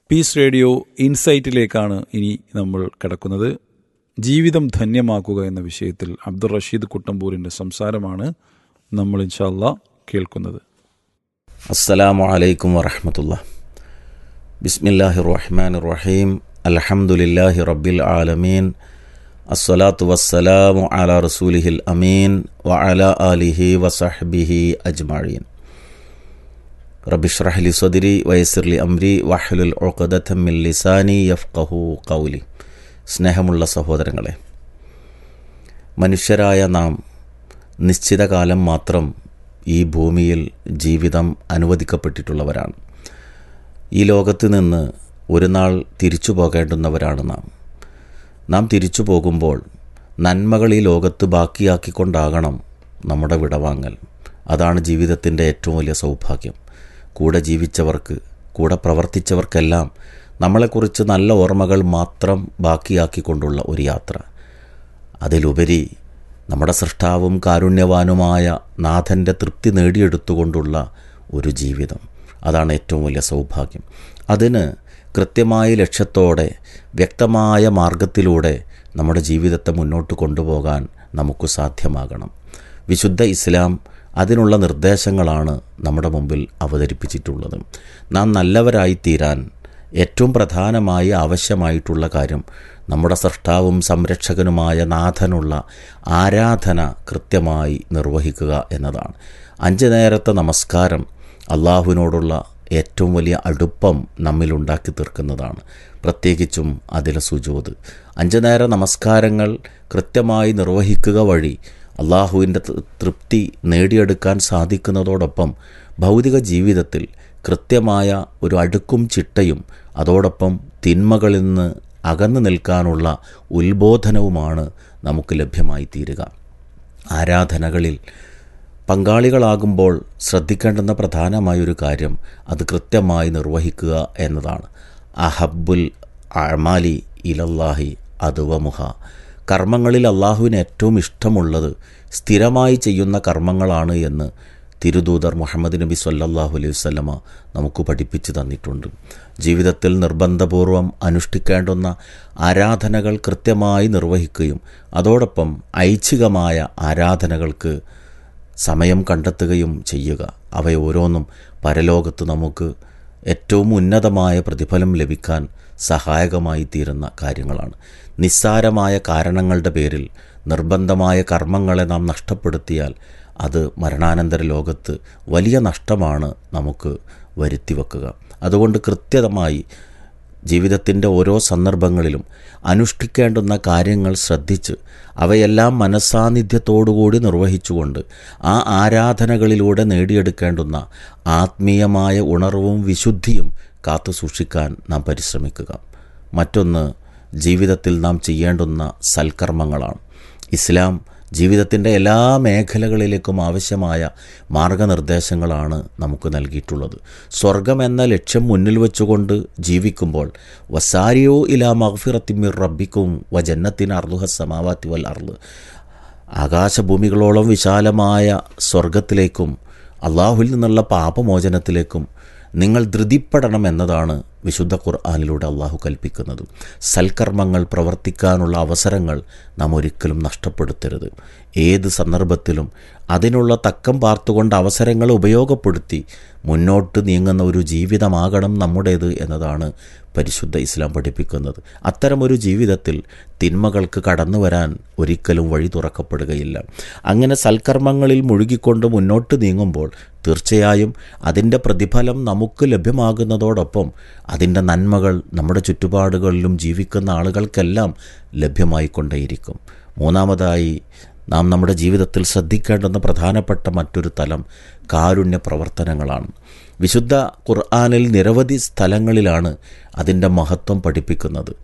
piece radio ഇൻസൈറ്റിലേക്കാണ് ഇനി നമ്മൾ കിടക്കുന്നത് ജീവിതം ധന്യമാക്കുക എന്ന വിഷയത്തിൽ അബ്ദുൾ റഷീദ് കുട്ടമ്പൂരിൻ്റെ സംസാരമാണ് നമ്മൾ ഇൻഷാല്ല കേൾക്കുന്നത് അസ്സലാമു അലൈക്കും വറഹമത്തുള്ള ബിസ്മില്ലാഹി റഹ്മാൻ റഹീം അൽഹംദുലില്ലാഹി റബ്ബിൽ ആലമീൻ അസ്സലാത്തു വസ്സലാമു അല റസൂലിഹിൽ അമീൻ വ അല ആലിഹി വസഹ്ബിഹി അജ്മഈൻ റബിഷ്റഹ്ലി സദരി വയസ്സിർലി അംരി വഹ്ലുൽ ഉഖദത്തം മിൻ ലിസാനി യഫ്ഖഹു ഖൗലി സ്നേഹമുള്ള സഹോദരങ്ങളെ മനുഷ്യരായ നാം നിശ്ചിത കാലം മാത്രം ഈ ഭൂമിയിൽ ജീവിതം അനുവദിക്കപ്പെട്ടിട്ടുള്ളവരാണ് ഈ ലോകത്ത് നിന്ന് ഒരു നാൾ തിരിച്ചു പോകേണ്ടുന്നവരാണ് നാം നാം തിരിച്ചു പോകുമ്പോൾ നന്മകൾ ഈ ലോകത്ത് ബാക്കിയാക്കിക്കൊണ്ടാകണം നമ്മുടെ വിടവാങ്ങൽ അതാണ് ജീവിതത്തിൻ്റെ ഏറ്റവും വലിയ സൗഭാഗ്യം കൂടെ ജീവിച്ചവർക്ക് കൂടെ പ്രവർത്തിച്ചവർക്കെല്ലാം നമ്മളെക്കുറിച്ച് നല്ല ഓർമ്മകൾ മാത്രം ബാക്കിയാക്കിക്കൊണ്ടുള്ള ഒരു യാത്ര അതിലുപരി നമ്മുടെ സൃഷ്ടാവും കാരുണ്യവാനുമായ നാഥൻ്റെ തൃപ്തി നേടിയെടുത്തുകൊണ്ടുള്ള ഒരു ജീവിതം അതാണ് ഏറ്റവും വലിയ സൗഭാഗ്യം അതിന് കൃത്യമായ ലക്ഷ്യത്തോടെ വ്യക്തമായ മാർഗത്തിലൂടെ നമ്മുടെ ജീവിതത്തെ മുന്നോട്ട് കൊണ്ടുപോകാൻ നമുക്ക് സാധ്യമാകണം വിശുദ്ധ ഇസ്ലാം അതിനുള്ള നിർദ്ദേശങ്ങളാണ് നമ്മുടെ മുമ്പിൽ അവതരിപ്പിച്ചിട്ടുള്ളത് നാം നല്ലവരായി തീരാൻ ഏറ്റവും പ്രധാനമായി ആവശ്യമായിട്ടുള്ള കാര്യം നമ്മുടെ സൃഷ്ടാവും സംരക്ഷകനുമായ നാഥനുള്ള ആരാധന കൃത്യമായി നിർവഹിക്കുക എന്നതാണ് അഞ്ച് നേരത്തെ നമസ്കാരം അള്ളാഹുവിനോടുള്ള ഏറ്റവും വലിയ അടുപ്പം നമ്മിലുണ്ടാക്കി തീർക്കുന്നതാണ് പ്രത്യേകിച്ചും അതിലെ സുജോത് അഞ്ച് നേര നമസ്കാരങ്ങൾ കൃത്യമായി നിർവഹിക്കുക വഴി അള്ളാഹുവിൻ്റെ തൃപ്തി നേടിയെടുക്കാൻ സാധിക്കുന്നതോടൊപ്പം ഭൗതിക ജീവിതത്തിൽ കൃത്യമായ ഒരു അടുക്കും ചിട്ടയും അതോടൊപ്പം തിന്മകളിൽ നിന്ന് അകന്നു നിൽക്കാനുള്ള ഉത്ബോധനവുമാണ് നമുക്ക് ലഭ്യമായി തീരുക ആരാധനകളിൽ പങ്കാളികളാകുമ്പോൾ ശ്രദ്ധിക്കേണ്ടുന്ന പ്രധാനമായൊരു കാര്യം അത് കൃത്യമായി നിർവഹിക്കുക എന്നതാണ് അഹബുൽ അമാലി ഇലല്ലാഹി അതുവമുഹ കർമ്മങ്ങളിൽ അള്ളാഹുവിന് ഏറ്റവും ഇഷ്ടമുള്ളത് സ്ഥിരമായി ചെയ്യുന്ന കർമ്മങ്ങളാണ് എന്ന് തിരുദൂതർ മുഹമ്മദ് നബി സല്ലാഹു അലൈഹി വല്ലമ നമുക്ക് പഠിപ്പിച്ചു തന്നിട്ടുണ്ട് ജീവിതത്തിൽ നിർബന്ധപൂർവം അനുഷ്ഠിക്കേണ്ടുന്ന ആരാധനകൾ കൃത്യമായി നിർവഹിക്കുകയും അതോടൊപ്പം ഐച്ഛികമായ ആരാധനകൾക്ക് സമയം കണ്ടെത്തുകയും ചെയ്യുക അവയോരോന്നും പരലോകത്ത് നമുക്ക് ഏറ്റവും ഉന്നതമായ പ്രതിഫലം ലഭിക്കാൻ സഹായകമായി തീരുന്ന കാര്യങ്ങളാണ് നിസ്സാരമായ കാരണങ്ങളുടെ പേരിൽ നിർബന്ധമായ കർമ്മങ്ങളെ നാം നഷ്ടപ്പെടുത്തിയാൽ അത് മരണാനന്തര ലോകത്ത് വലിയ നഷ്ടമാണ് നമുക്ക് വരുത്തി വെക്കുക അതുകൊണ്ട് കൃത്യമായി ജീവിതത്തിൻ്റെ ഓരോ സന്ദർഭങ്ങളിലും അനുഷ്ഠിക്കേണ്ടുന്ന കാര്യങ്ങൾ ശ്രദ്ധിച്ച് അവയെല്ലാം മനസ്സാന്നിധ്യത്തോടുകൂടി നിർവഹിച്ചുകൊണ്ട് ആ ആരാധനകളിലൂടെ നേടിയെടുക്കേണ്ടുന്ന ആത്മീയമായ ഉണർവും വിശുദ്ധിയും കാത്തു സൂക്ഷിക്കാൻ നാം പരിശ്രമിക്കുക മറ്റൊന്ന് ജീവിതത്തിൽ നാം ചെയ്യേണ്ടുന്ന സൽക്കർമ്മങ്ങളാണ് ഇസ്ലാം ജീവിതത്തിൻ്റെ എല്ലാ മേഖലകളിലേക്കും ആവശ്യമായ മാർഗനിർദ്ദേശങ്ങളാണ് നമുക്ക് നൽകിയിട്ടുള്ളത് സ്വർഗം എന്ന ലക്ഷ്യം മുന്നിൽ വെച്ചുകൊണ്ട് ജീവിക്കുമ്പോൾ വസാരിയോ ഇലാ മഹ്ഫിറത്തിമിർ റബ്ബിക്കും വ ജന്നത്തിന് അർദുഹ സമാവാത്തി വൽ അർദ് ആകാശഭൂമികളോളം വിശാലമായ സ്വർഗത്തിലേക്കും അള്ളാഹുവിൽ നിന്നുള്ള പാപമോചനത്തിലേക്കും നിങ്ങൾ ധൃതിപ്പെടണം എന്നതാണ് വിശുദ്ധ ഖുർആാനിലൂടെ അള്ളാഹു കൽപ്പിക്കുന്നത് സൽക്കർമ്മങ്ങൾ പ്രവർത്തിക്കാനുള്ള അവസരങ്ങൾ നാം ഒരിക്കലും നഷ്ടപ്പെടുത്തരുത് ഏത് സന്ദർഭത്തിലും അതിനുള്ള തക്കം പാർത്തുകൊണ്ട് അവസരങ്ങൾ ഉപയോഗപ്പെടുത്തി മുന്നോട്ട് നീങ്ങുന്ന ഒരു ജീവിതമാകണം നമ്മുടേത് എന്നതാണ് പരിശുദ്ധ ഇസ്ലാം പഠിപ്പിക്കുന്നത് അത്തരമൊരു ജീവിതത്തിൽ തിന്മകൾക്ക് കടന്നു വരാൻ ഒരിക്കലും വഴി തുറക്കപ്പെടുകയില്ല അങ്ങനെ സൽക്കർമ്മങ്ങളിൽ മുഴുകിക്കൊണ്ട് മുന്നോട്ട് നീങ്ങുമ്പോൾ തീർച്ചയായും അതിൻ്റെ പ്രതിഫലം നമുക്ക് ലഭ്യമാകുന്നതോടൊപ്പം അതിൻ്റെ നന്മകൾ നമ്മുടെ ചുറ്റുപാടുകളിലും ജീവിക്കുന്ന ആളുകൾക്കെല്ലാം ലഭ്യമായിക്കൊണ്ടേയിരിക്കും മൂന്നാമതായി നാം നമ്മുടെ ജീവിതത്തിൽ ശ്രദ്ധിക്കേണ്ടുന്ന പ്രധാനപ്പെട്ട മറ്റൊരു തലം കാരുണ്യ പ്രവർത്തനങ്ങളാണ് വിശുദ്ധ ഖുർആാനിൽ നിരവധി സ്ഥലങ്ങളിലാണ് അതിൻ്റെ മഹത്വം പഠിപ്പിക്കുന്നത്